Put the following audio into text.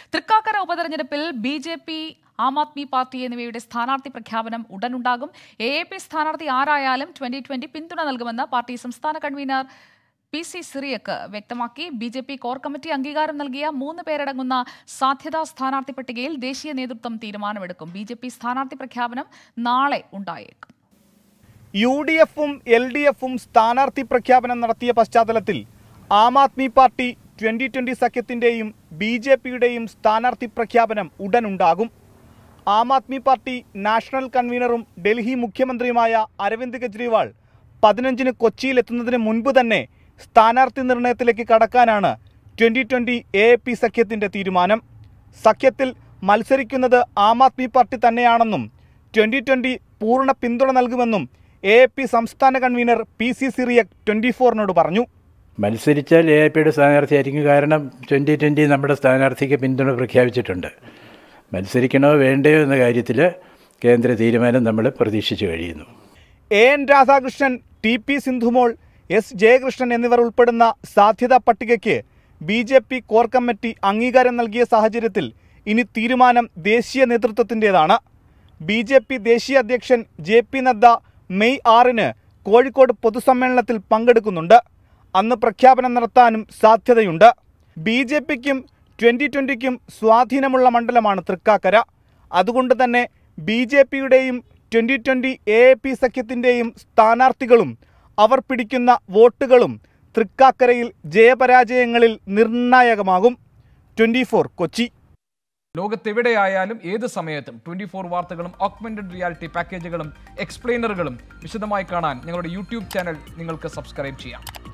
തൃക്കാക്കര ഉപതെരഞ്ഞെടുപ്പിൽ B J P Aam Aadmi Party എന്നിവയുടെ സ്ഥാനാർത്ഥി പ്രഖ്യാപനം ഉടനുണ്ടാകും എ എ പി സ്ഥാനാർത്ഥി ആരായാലും ട്വന്റി ട്വന്റി പിന്തുണ നൽകുമെന്ന് പാർട്ടി സംസ്ഥാന കൺവീനർ പി സി സിറിയക്ക് വ്യക്തമാക്കി B J P core committee അംഗീകാരം നൽകിയ മൂന്ന് പേരടങ്ങുന്ന സാധ്യതാ സ്ഥാനാർത്ഥി പട്ടികയിൽ ദേശീയ നേതൃത്വം തീരുമാനമെടുക്കും ബി ജെ പി സ്ഥാനാർത്ഥി പ്രഖ്യാപനം നാളെ ഉണ്ടായേക്കും യു ഡി എഫും എൽ ഡി എഫും സ്ഥാനാർത്ഥി പ്രഖ്യാപനം നടത്തിയ പശ്ചാത്തലത്തിൽ ആം ആദ്മി പാർട്ടി ട്വന്റി ട്വന്റി സഖ്യത്തിന്റെയും ബി ജെ പിയുടെയും സ്ഥാനാർത്ഥി പ്രഖ്യാപനം ഉടനുണ്ടാകും ആം ആദ്മി പാർട്ടി നാഷണൽ കൺവീനറും ഡൽഹി മുഖ്യമന്ത്രിയുമായ അരവിന്ദ് കെജ്രിവാൾ പതിനഞ്ചിന് കൊച്ചിയിലെത്തുന്നതിന് മുൻപ് തന്നെ സ്ഥാനാർത്ഥി നിർണയത്തിലേക്ക് കടക്കാനാണ് ട്വന്റി ട്വന്റി എ പി സഖ്യത്തിന്റെ തീരുമാനം സഖ്യത്തിൽ മത്സരിക്കുന്നത് ആം ആദ്മി പാർട്ടി തന്നെയാണെന്നും ട്വന്റി ട്വന്റി പൂർണ്ണ പിന്തുണ നൽകുമെന്നും എ പി സംസ്ഥാന convener P C Cyriac twenty ഫോറിനോട് പറഞ്ഞു മത്സരിച്ചാൽ എ പിയുടെ സ്ഥാനാർത്ഥിയായിരിക്കും കാരണം ട്വൻ്റി ട്വൻ്റി നമ്മുടെ സ്ഥാനാർത്ഥിക്ക് പിന്തുണ പ്രഖ്യാപിച്ചിട്ടുണ്ട് മത്സരിക്കണോ വേണ്ടയോ എന്ന കാര്യത്തിൽ കേന്ദ്ര തീരുമാനം നമ്മൾ പ്രതീക്ഷിച്ചു കഴിയുന്നു A N Radhakrishnan T P Sindhumol S Jayakrishnan എന്നിവർ ഉൾപ്പെടുന്ന സാധ്യതാ പട്ടികയ്ക്ക് B J P core committee അംഗീകാരം നൽകിയ സാഹചര്യത്തിൽ ഇനി തീരുമാനം ദേശീയ നേതൃത്വത്തിൻ്റെതാണ് ബി ജെ പി ദേശീയ അധ്യക്ഷൻ ജെ പി നദ്ദ മെയ് ആറിന് കോഴിക്കോട് പൊതുസമ്മേളനത്തിൽ പങ്കെടുക്കുന്നുണ്ട് അന്ന് പ്രഖ്യാപനം നടത്താനും സാധ്യതയുണ്ട് ബി ജെ പിക്കും ട്വൻ്റി ട്വൻ്റിക്കും സ്വാധീനമുള്ള മണ്ഡലമാണ് തൃക്കാക്കര അതുകൊണ്ട് തന്നെ ബി ജെ പിയുടെയും ട്വൻ്റി ട്വൻ്റി എ പി സഖ്യത്തിൻ്റെയും സ്ഥാനാർത്ഥികളും അവർ പിടിക്കുന്ന വോട്ടുകളും തൃക്കാക്കരയിൽ ജയപരാജയങ്ങളിൽ നിർണായകമാകും ട്വൻ്റി ഫോർ കൊച്ചി ലോകത്തെവിടെയായാലും ഏത് സമയത്തും ട്വന്റി ഫോർ വാർത്തകളും ഓഗ്മെന്റഡ് റിയാലിറ്റി പാക്കേജുകളും എക്സ്പ്ലെയിനറുകളും വിശദമായി കാണാൻ ഞങ്ങളുടെ യൂട്യൂബ് ചാനൽ നിങ്ങൾക്ക് സബ്സ്ക്രൈബ് ചെയ്യാം